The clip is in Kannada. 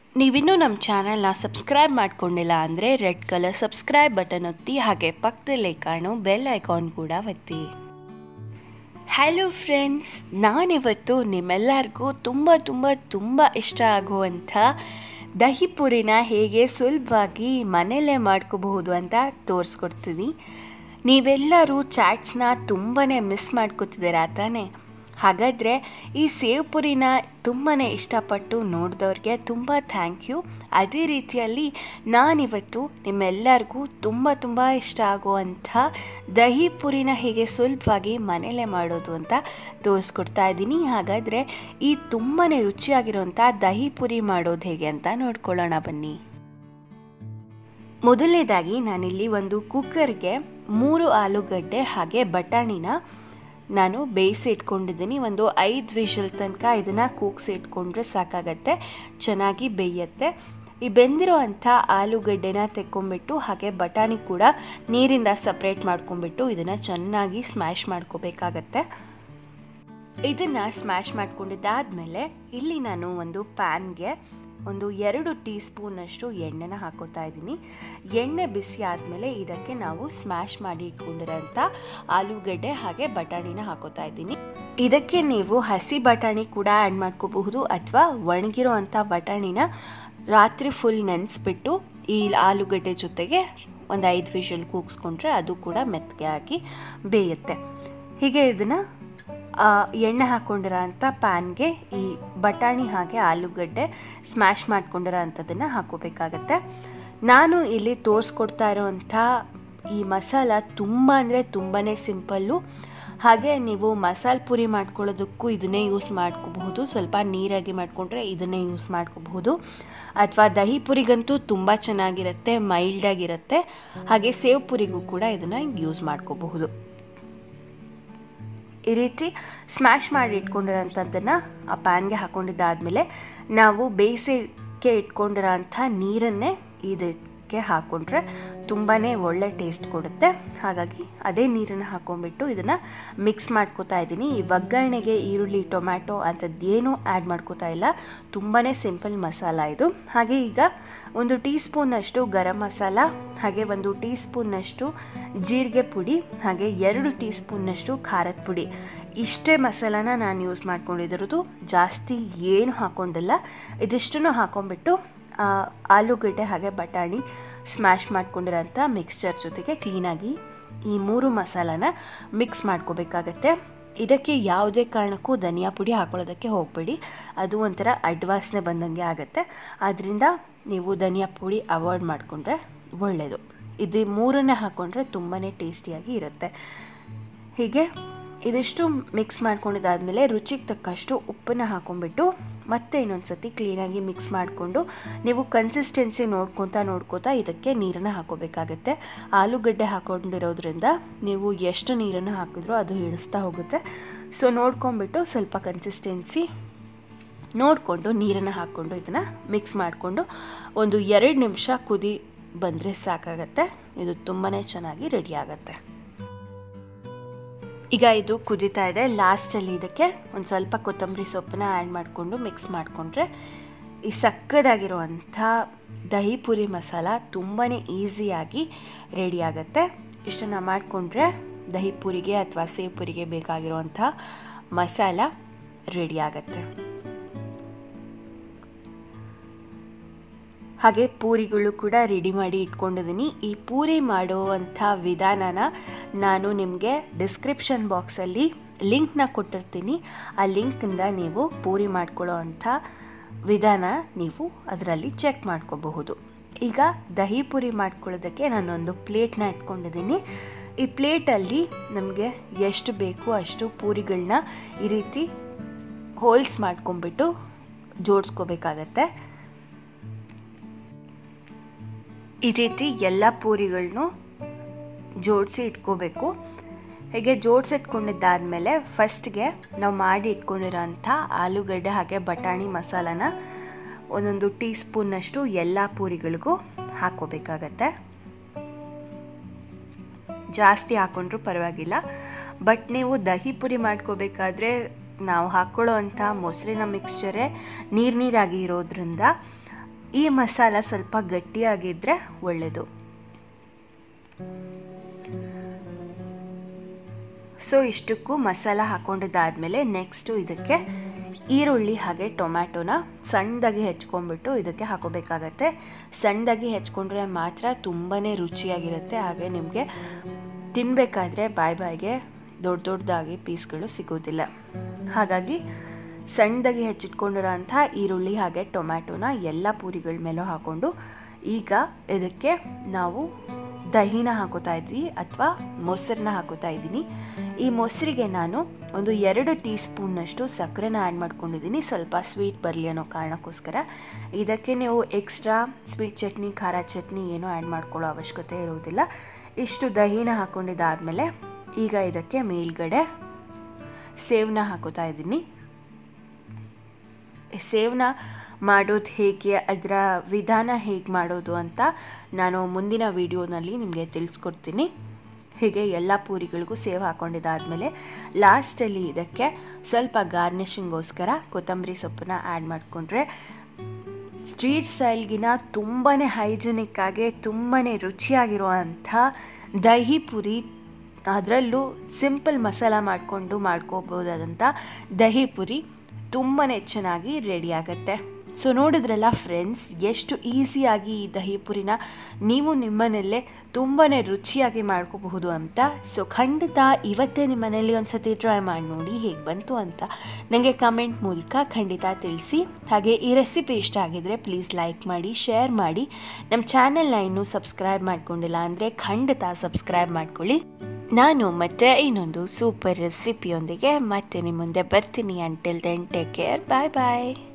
ನೀವಿನ್ನೂ ನಮ್ಮ ಚಾನಲ್ನ ಸಬ್ಸ್ಕ್ರೈಬ್ ಮಾಡ್ಕೊಂಡಿಲ್ಲ ಅಂದರೆ ರೆಡ್ ಕಲರ್ ಸಬ್ಸ್ಕ್ರೈಬ್ ಬಟನ್ ಒತ್ತಿ ಹಾಗೆ ಪಕ್ಕದಲ್ಲೇ ಕಾಣೋ ಬೆಲ್ ಐಕಾನ್ ಕೂಡ ಒತ್ತಿ ಹಲೋ ಫ್ರೆಂಡ್ಸ್ ನಾನಿವತ್ತು ನಿಮ್ಮೆಲ್ಲರಿಗೂ ತುಂಬ ತುಂಬ ತುಂಬ ಇಷ್ಟ ಆಗುವಂಥ ದಹಿ ಪುರಿನ ಹೇಗೆ ಸುಲಭವಾಗಿ ಮನೆಯಲ್ಲೇ ಮಾಡ್ಕೋಬಹುದು ಅಂತ ತೋರಿಸ್ಕೊಡ್ತೀನಿ ನೀವೆಲ್ಲರೂ ಚಾಟ್ಸ್ನ ತುಂಬಾ ಮಿಸ್ ಮಾಡ್ಕೋತಿದ್ದೀರಾ ತಾನೇ ಹಾಗಾದರೆ ಈ ಸೇವ್ ಪುರಿನ ತುಂಬಾ ಇಷ್ಟಪಟ್ಟು ನೋಡಿದವ್ರಿಗೆ ತುಂಬ ಥ್ಯಾಂಕ್ ಯು ಅದೇ ರೀತಿಯಲ್ಲಿ ನಾನಿವತ್ತು ನಿಮ್ಮೆಲ್ಲರಿಗೂ ತುಂಬ ತುಂಬ ಇಷ್ಟ ಆಗುವಂಥ ದಹಿ ಪುರಿನ ಹೇಗೆ ಸುಲಭವಾಗಿ ಮನೇಲೇ ಮಾಡೋದು ಅಂತ ತೋರಿಸ್ಕೊಡ್ತಾ ಇದ್ದೀನಿ ಹಾಗಾದರೆ ಈ ತುಂಬಾ ರುಚಿಯಾಗಿರುವಂಥ ದಹಿ ಪುರಿ ಮಾಡೋದು ಹೇಗೆ ಅಂತ ನೋಡ್ಕೊಳ್ಳೋಣ ಬನ್ನಿ ಮೊದಲನೇದಾಗಿ ನಾನಿಲ್ಲಿ ಒಂದು ಕುಕ್ಕರ್ಗೆ ಮೂರು ಆಲೂಗಡ್ಡೆ ಹಾಗೆ ಬಟಾಣಿನ ನಾನು ಬೇಯಿಸಿ ಇಟ್ಕೊಂಡಿದ್ದೀನಿ ಒಂದು ಐದು ವಿಷಲ್ ತನಕ ಇದನ್ನು ಕೂಗ್ಸಿ ಇಟ್ಕೊಂಡ್ರೆ ಸಾಕಾಗತ್ತೆ ಚೆನ್ನಾಗಿ ಬೇಯುತ್ತೆ ಈ ಬೆಂದಿರೋ ಅಂಥ ಆಲೂಗಡ್ಡೆನ ತೆಕ್ಕೊಂಬಿಟ್ಟು ಹಾಗೆ ಬಟಾಣಿ ಕೂಡ ನೀರಿಂದ ಸಪ್ರೇಟ್ ಮಾಡ್ಕೊಂಬಿಟ್ಟು ಇದನ್ನು ಚೆನ್ನಾಗಿ ಸ್ಮ್ಯಾಶ್ ಮಾಡ್ಕೋಬೇಕಾಗತ್ತೆ ಇದನ್ನು ಸ್ಮ್ಯಾಶ್ ಮಾಡ್ಕೊಂಡಿದ್ದಾದಮೇಲೆ ಇಲ್ಲಿ ನಾನು ಒಂದು ಪ್ಯಾನ್ಗೆ ಒಂದು ಎರಡು ಟೀ ಸ್ಪೂನಷ್ಟು ಎಣ್ಣೆನ ಹಾಕೋತಾ ಇದ್ದೀನಿ ಎಣ್ಣೆ ಬಿಸಿ ಆದಮೇಲೆ ಇದಕ್ಕೆ ನಾವು ಸ್ಮ್ಯಾಶ್ ಮಾಡಿ ಇಟ್ಕೊಂಡಿರೋಂಥ ಆಲೂಗಡ್ಡೆ ಹಾಗೆ ಬಟಾಣಿನ ಹಾಕೋತಾ ಇದ್ದೀನಿ ಇದಕ್ಕೆ ನೀವು ಹಸಿ ಬಟಾಣಿ ಕೂಡ ಆ್ಯಡ್ ಮಾಡ್ಕೋಬಹುದು ಅಥವಾ ಒಣಗಿರೋ ಅಂಥ ಬಟಾಣಿನ ರಾತ್ರಿ ಫುಲ್ ನೆನೆಸ್ಬಿಟ್ಟು ಈ ಆಲೂಗಡ್ಡೆ ಜೊತೆಗೆ ಒಂದು ಐದು ವಿಷಲ್ ಕೂಗಿಸ್ಕೊಂಡ್ರೆ ಅದು ಕೂಡ ಮೆತ್ತಗೆ ಆಗಿ ಬೇಯುತ್ತೆ ಹೀಗೆ ಇದನ್ನು ಎಣ್ಣೆ ಹಾಕ್ಕೊಂಡಿರೋ ಅಂಥ ಪ್ಯಾನ್ಗೆ ಈ ಬಟಾಣಿ ಹಾಗೆ ಆಲೂಗಡ್ಡೆ ಸ್ಮ್ಯಾಶ್ ಮಾಡ್ಕೊಂಡಿರೋ ಅಂಥದ್ದನ್ನು ಹಾಕೋಬೇಕಾಗತ್ತೆ ನಾನು ಇಲ್ಲಿ ತೋರಿಸ್ಕೊಡ್ತಾ ಇರೋವಂಥ ಈ ಮಸಾಲ ತುಂಬ ಅಂದರೆ ತುಂಬಾ ಸಿಂಪಲ್ಲು ಹಾಗೆ ನೀವು ಮಸಾಲೆ ಪುರಿ ಮಾಡ್ಕೊಳ್ಳೋದಕ್ಕೂ ಇದನ್ನೇ ಯೂಸ್ ಮಾಡ್ಕೋಬಹುದು ಸ್ವಲ್ಪ ನೀರಾಗಿ ಮಾಡಿಕೊಂಡ್ರೆ ಇದನ್ನೇ ಯೂಸ್ ಮಾಡ್ಕೋಬಹುದು ಅಥವಾ ದಹಿ ಪುರಿಗಂತೂ ತುಂಬ ಚೆನ್ನಾಗಿರುತ್ತೆ ಮೈಲ್ಡಾಗಿರುತ್ತೆ ಹಾಗೆ ಸೇವ್ ಪುರಿಗೂ ಕೂಡ ಇದನ್ನು ಯೂಸ್ ಮಾಡ್ಕೋಬಹುದು ಈ ರೀತಿ ಸ್ಮ್ಯಾಶ್ ಮಾಡಿ ಇಟ್ಕೊಂಡಿರೋಂಥದ್ದನ್ನು ಆ ಪ್ಯಾನ್ಗೆ ಹಾಕ್ಕೊಂಡಿದ್ದಾದಮೇಲೆ ನಾವು ಬೇಯಿಸಿಕ್ಕೆ ಇಟ್ಕೊಂಡಿರೋ ಅಂಥ ನೀರನ್ನೇ ಇದಕ್ಕೆ ಹಾಕ್ಕೊಂಡ್ರೆ ತುಂಬಾ ಒಳ್ಳೆ ಟೇಸ್ಟ್ ಕೊಡುತ್ತೆ ಹಾಗಾಗಿ ಅದೇ ನೀರನ್ನು ಹಾಕ್ಕೊಂಡ್ಬಿಟ್ಟು ಇದನ್ನು ಮಿಕ್ಸ್ ಮಾಡ್ಕೋತಾ ಇದ್ದೀನಿ ಈ ಒಗ್ಗರಣೆಗೆ ಈರುಳ್ಳಿ ಟೊಮ್ಯಾಟೊ ಅಂಥದ್ದು ಏನೂ ಆ್ಯಡ್ ಮಾಡ್ಕೋತಾ ಇಲ್ಲ ತುಂಬಾ ಸಿಂಪಲ್ ಮಸಾಲ ಇದು ಹಾಗೆ ಈಗ ಒಂದು ಟೀ ಸ್ಪೂನಷ್ಟು ಗರಂ ಮಸಾಲ ಹಾಗೆ ಒಂದು ಟೀ ಸ್ಪೂನ್ನಷ್ಟು ಜೀರಿಗೆ ಪುಡಿ ಹಾಗೆ ಎರಡು ಟೀ ಸ್ಪೂನ್ನಷ್ಟು ಖಾರದ ಪುಡಿ ಇಷ್ಟೇ ಮಸಾಲಾನ ನಾನು ಯೂಸ್ ಮಾಡ್ಕೊಂಡಿರೋದು ಜಾಸ್ತಿ ಏನು ಹಾಕ್ಕೊಂಡಿಲ್ಲ ಇದಿಷ್ಟನ್ನು ಹಾಕೊಂಡ್ಬಿಟ್ಟು ಆಲೂಗಡ್ಡೆ ಹಾಗೆ ಬಟಾಣಿ ಸ್ಮ್ಯಾಶ್ ಮಾಡ್ಕೊಂಡಿರೋಂಥ ಮಿಕ್ಸ್ಚರ್ ಜೊತೆಗೆ ಕ್ಲೀನಾಗಿ ಈ ಮೂರು ಮಸಾಲಾನ ಮಿಕ್ಸ್ ಮಾಡ್ಕೋಬೇಕಾಗತ್ತೆ ಇದಕ್ಕೆ ಯಾವುದೇ ಕಾರಣಕ್ಕೂ ಧನಿಯಾ ಪುಡಿ ಹಾಕೊಳ್ಳೋದಕ್ಕೆ ಹೋಗಬೇಡಿ ಅದು ಒಂಥರ ಅಡ್ವಾಸ್ನೆ ಬಂದಂಗೆ ಆಗುತ್ತೆ ಆದ್ದರಿಂದ ನೀವು ಧನಿಯಾ ಪುಡಿ ಅವಾಯ್ಡ್ ಮಾಡಿಕೊಂಡ್ರೆ ಒಳ್ಳೆಯದು ಇದು ಮೂರನ್ನೇ ಹಾಕ್ಕೊಂಡ್ರೆ ತುಂಬಾ ಟೇಸ್ಟಿಯಾಗಿ ಇರುತ್ತೆ ಹೀಗೆ ಇದಿಷ್ಟು ಮಿಕ್ಸ್ ಮಾಡ್ಕೊಂಡಿದ್ದಾದಮೇಲೆ ರುಚಿಗೆ ತಕ್ಕಷ್ಟು ಉಪ್ಪನ್ನು ಹಾಕೊಂಡ್ಬಿಟ್ಟು ಮತ್ತೆ ಇನ್ನೊಂದು ಸತಿ ಕ್ಲೀನಾಗಿ ಮಿಕ್ಸ್ ಮಾಡಿಕೊಂಡು ನೀವು ಕನ್ಸಿಸ್ಟೆನ್ಸಿ ನೋಡ್ಕೊತಾ ನೋಡ್ಕೋತಾ ಇದಕ್ಕೆ ನೀರನ್ನು ಹಾಕೋಬೇಕಾಗತ್ತೆ ಆಲೂಗಡ್ಡೆ ಹಾಕೊಂಡಿರೋದ್ರಿಂದ ನೀವು ಎಷ್ಟು ನೀರನ್ನು ಹಾಕಿದ್ರೂ ಅದು ಹಿಡಿಸ್ತಾ ಹೋಗುತ್ತೆ ಸೊ ನೋಡ್ಕೊಂಬಿಟ್ಟು ಸ್ವಲ್ಪ ಕನ್ಸಿಸ್ಟೆನ್ಸಿ ನೋಡಿಕೊಂಡು ನೀರನ್ನು ಹಾಕ್ಕೊಂಡು ಇದನ್ನು ಮಿಕ್ಸ್ ಮಾಡಿಕೊಂಡು ಒಂದು ಎರಡು ನಿಮಿಷ ಕುದಿ ಬಂದರೆ ಸಾಕಾಗತ್ತೆ ಇದು ತುಂಬಾ ಚೆನ್ನಾಗಿ ರೆಡಿ ಆಗುತ್ತೆ ಈಗ ಇದು ಕುದೀತಾ ಇದೆ ಲಾಸ್ಟಲ್ಲಿ ಇದಕ್ಕೆ ಒಂದು ಸ್ವಲ್ಪ ಕೊತ್ತಂಬರಿ ಸೊಪ್ಪನ್ನ ಆ್ಯಡ್ ಮಾಡಿಕೊಂಡು ಮಿಕ್ಸ್ ಮಾಡಿಕೊಂಡ್ರೆ ಈ ಸಕ್ಕದಾಗಿರುವಂಥ ದಹಿ ಪುರಿ ಮಸಾಲ ತುಂಬಾ ಈಸಿಯಾಗಿ ರೆಡಿ ಆಗುತ್ತೆ ಇಷ್ಟನ್ನು ಮಾಡಿಕೊಂಡ್ರೆ ದಹಿ ಪುರಿಗೆ ಅಥವಾ ಸೇವ್ ಪುರಿಗೆ ಬೇಕಾಗಿರುವಂಥ ಮಸಾಲ ರೆಡಿ ಆಗುತ್ತೆ ಹಾಗೆ ಪೂರಿಗಳು ಕೂಡ ರೆಡಿ ಮಾಡಿ ಇಟ್ಕೊಂಡಿದ್ದೀನಿ ಈ ಪೂರಿ ಮಾಡುವಂಥ ವಿಧಾನನ ನಾನು ನಿಮಗೆ ಡಿಸ್ಕ್ರಿಪ್ಷನ್ ಬಾಕ್ಸಲ್ಲಿ ಲಿಂಕ್ನ ಕೊಟ್ಟಿರ್ತೀನಿ ಆ ಲಿಂಕಿಂದ ನೀವು ಪೂರಿ ಮಾಡ್ಕೊಳ್ಳೋ ಅಂಥ ವಿಧಾನ ನೀವು ಅದರಲ್ಲಿ ಚೆಕ್ ಮಾಡ್ಕೋಬಹುದು ಈಗ ದಹಿ ಪೂರಿ ಮಾಡ್ಕೊಳ್ಳೋದಕ್ಕೆ ನಾನೊಂದು ಪ್ಲೇಟ್ನ ಇಟ್ಕೊಂಡಿದ್ದೀನಿ ಈ ಪ್ಲೇಟಲ್ಲಿ ನಮಗೆ ಎಷ್ಟು ಬೇಕು ಅಷ್ಟು ಪೂರಿಗಳನ್ನ ಈ ರೀತಿ ಹೋಲ್ಸ್ ಮಾಡ್ಕೊಂಬಿಟ್ಟು ಜೋಡಿಸ್ಕೋಬೇಕಾಗತ್ತೆ ಈ ರೀತಿ ಎಲ್ಲ ಪೂರಿಗಳನ್ನೂ ಜೋಡಿಸಿ ಇಟ್ಕೋಬೇಕು ಹೀಗೆ ಜೋಡಿಸಿ ಇಟ್ಕೊಂಡಿದ್ದಾದಮೇಲೆ ಫಸ್ಟ್ಗೆ ನಾವು ಮಾಡಿ ಇಟ್ಕೊಂಡಿರೋಂಥ ಆಲೂಗಡ್ಡೆ ಹಾಗೆ ಬಟಾಣಿ ಮಸಾಲಾನ ಒಂದೊಂದು ಟೀ ಸ್ಪೂನ್ನಷ್ಟು ಎಲ್ಲ ಪೂರಿಗಳಿಗೂ ಹಾಕ್ಕೋಬೇಕಾಗತ್ತೆ ಜಾಸ್ತಿ ಹಾಕ್ಕೊಂಡ್ರೂ ಪರವಾಗಿಲ್ಲ ಬಟ್ ನೀವು ದಹಿ ಪುರಿ ಮಾಡ್ಕೋಬೇಕಾದ್ರೆ ನಾವು ಹಾಕ್ಕೊಳ್ಳೋ ಅಂಥ ಮೊಸರಿನ ಮಿಕ್ಸ್ಚರೇ ನೀರು ನೀರಾಗಿ ಇರೋದ್ರಿಂದ ಈ ಮಸಾಲ ಸ್ವಲ್ಪ ಗಟ್ಟಿಯಾಗಿದ್ದರೆ ಒಳ್ಳೆಯದು ಸೊ ಇಷ್ಟಕ್ಕೂ ಮಸಾಲ ಹಾಕೊಂಡಿದ್ದಾದಮೇಲೆ ನೆಕ್ಸ್ಟು ಇದಕ್ಕೆ ಈರುಳ್ಳಿ ಹಾಗೆ ಟೊಮ್ಯಾಟೊನ ಸಣ್ಣದಾಗಿ ಹೆಚ್ಕೊಂಡ್ಬಿಟ್ಟು ಇದಕ್ಕೆ ಹಾಕೋಬೇಕಾಗತ್ತೆ ಸಣ್ಣದಾಗಿ ಹೆಚ್ಕೊಂಡ್ರೆ ಮಾತ್ರ ತುಂಬಾ ರುಚಿಯಾಗಿರುತ್ತೆ ಹಾಗೆ ನಿಮಗೆ ತಿನ್ನಬೇಕಾದ್ರೆ ಬಾಯ್ ಬಾಯ್ಗೆ ದೊಡ್ಡ ದೊಡ್ಡದಾಗಿ ಪೀಸ್ಗಳು ಸಿಗೋದಿಲ್ಲ ಹಾಗಾಗಿ ಸಣ್ಣದಾಗಿ ಹೆಚ್ಚಿಟ್ಕೊಂಡಿರೋ ಅಂಥ ಈರುಳ್ಳಿ ಹಾಗೆ ಟೊಮ್ಯಾಟೊನ ಎಲ್ಲ ಪೂರಿಗಳ ಮೇಲೂ ಹಾಕ್ಕೊಂಡು ಈಗ ಇದಕ್ಕೆ ನಾವು ದಹಿನ ಹಾಕೋತಾ ಇದ್ವಿ ಅಥವಾ ಮೊಸರನ್ನ ಹಾಕೋತಾ ಇದ್ದೀನಿ ಈ ಮೊಸರಿಗೆ ನಾನು ಒಂದು ಎರಡು ಟೀ ಸ್ಪೂನ್ನಷ್ಟು ಸಕ್ಕರೆನ ಆ್ಯಡ್ ಮಾಡ್ಕೊಂಡಿದ್ದೀನಿ ಸ್ವಲ್ಪ ಸ್ವೀಟ್ ಬರಲಿ ಅನ್ನೋ ಕಾರಣಕ್ಕೋಸ್ಕರ ಇದಕ್ಕೆ ನೀವು ಎಕ್ಸ್ಟ್ರಾ ಸ್ವೀಟ್ ಚಟ್ನಿ ಖಾರ ಚಟ್ನಿ ಏನೂ ಆ್ಯಡ್ ಮಾಡ್ಕೊಳ್ಳೋ ಅವಶ್ಯಕತೆ ಇರೋದಿಲ್ಲ ಇಷ್ಟು ದಹಿನ ಹಾಕ್ಕೊಂಡಿದ್ದಾದಮೇಲೆ ಈಗ ಇದಕ್ಕೆ ಮೇಲ್ಗಡೆ ಸೇವನ್ನ ಹಾಕೋತಾ ಇದ್ದೀನಿ ಸೇವನ ಮಾಡೋದು ಹೇಗೆ ಅದರ ವಿಧಾನ ಹೇಗೆ ಮಾಡೋದು ಅಂತ ನಾನು ಮುಂದಿನ ವಿಡಿಯೋನಲ್ಲಿ ನಿಮಗೆ ತಿಳಿಸ್ಕೊಡ್ತೀನಿ ಹೀಗೆ ಎಲ್ಲ ಪೂರಿಗಳಿಗೂ ಸೇವ್ ಹಾಕ್ಕೊಂಡಿದ್ದಾದಮೇಲೆ ಲಾಸ್ಟಲ್ಲಿ ಇದಕ್ಕೆ ಸ್ವಲ್ಪ ಗಾರ್ನಿಷಿಂಗೋಸ್ಕರ ಕೊತ್ತಂಬರಿ ಸೊಪ್ಪನ್ನ ಆ್ಯಡ್ ಮಾಡಿಕೊಂಡ್ರೆ ಸ್ಟ್ರೀಟ್ ಸ್ಟೈಲ್ಗಿನ ತುಂಬಾ ಹೈಜಿನಿಕ್ ಆಗಿ ತುಂಬಾ ರುಚಿಯಾಗಿರುವಂಥ ದಹಿ ಪುರಿ ಅದರಲ್ಲೂ ಸಿಂಪಲ್ ಮಸಾಲ ಮಾಡಿಕೊಂಡು ಮಾಡ್ಕೋಬೋದಾದಂಥ ದಹಿ ಪುರಿ ತುಂಬಾ ಚೆನ್ನಾಗಿ ರೆಡಿ ಆಗುತ್ತೆ ಸೊ ನೋಡಿದ್ರಲ್ಲ ಫ್ರೆಂಡ್ಸ್ ಎಷ್ಟು ಈಸಿಯಾಗಿ ಈ ದಹಿ ಪುರಿನ ನೀವು ನಿಮ್ಮನೆಯಲ್ಲೇ ತುಂಬಾ ರುಚಿಯಾಗಿ ಮಾಡ್ಕೋಬಹುದು ಅಂತ ಸೊ ಖಂಡಿತ ಇವತ್ತೇ ನಿಮ್ಮ ಮನೇಲಿ ಒಂದು ಸತಿ ಟ್ರೈ ಮಾಡಿ ನೋಡಿ ಹೇಗೆ ಬಂತು ಅಂತ ನನಗೆ ಕಮೆಂಟ್ ಮೂಲಕ ಖಂಡಿತ ತಿಳಿಸಿ ಹಾಗೆ ಈ ರೆಸಿಪಿ ಇಷ್ಟ ಆಗಿದರೆ ಪ್ಲೀಸ್ ಲೈಕ್ ಮಾಡಿ ಶೇರ್ ಮಾಡಿ ನಮ್ಮ ಚಾನೆಲ್ನ ಇನ್ನೂ ಸಬ್ಸ್ಕ್ರೈಬ್ ಮಾಡ್ಕೊಂಡಿಲ್ಲ ಅಂದರೆ ಖಂಡಿತ ಸಬ್ಸ್ಕ್ರೈಬ್ ಮಾಡ್ಕೊಳ್ಳಿ ನಾನು ಮತ್ತೆ ಇನ್ನೊಂದು ಸೂಪರ್ ರೆಸಿಪಿಯೊಂದಿಗೆ ಮತ್ತೆ ನಿಮ್ಮ ಮುಂದೆ ಬರ್ತೀನಿ until then take care bye ಬಾಯ್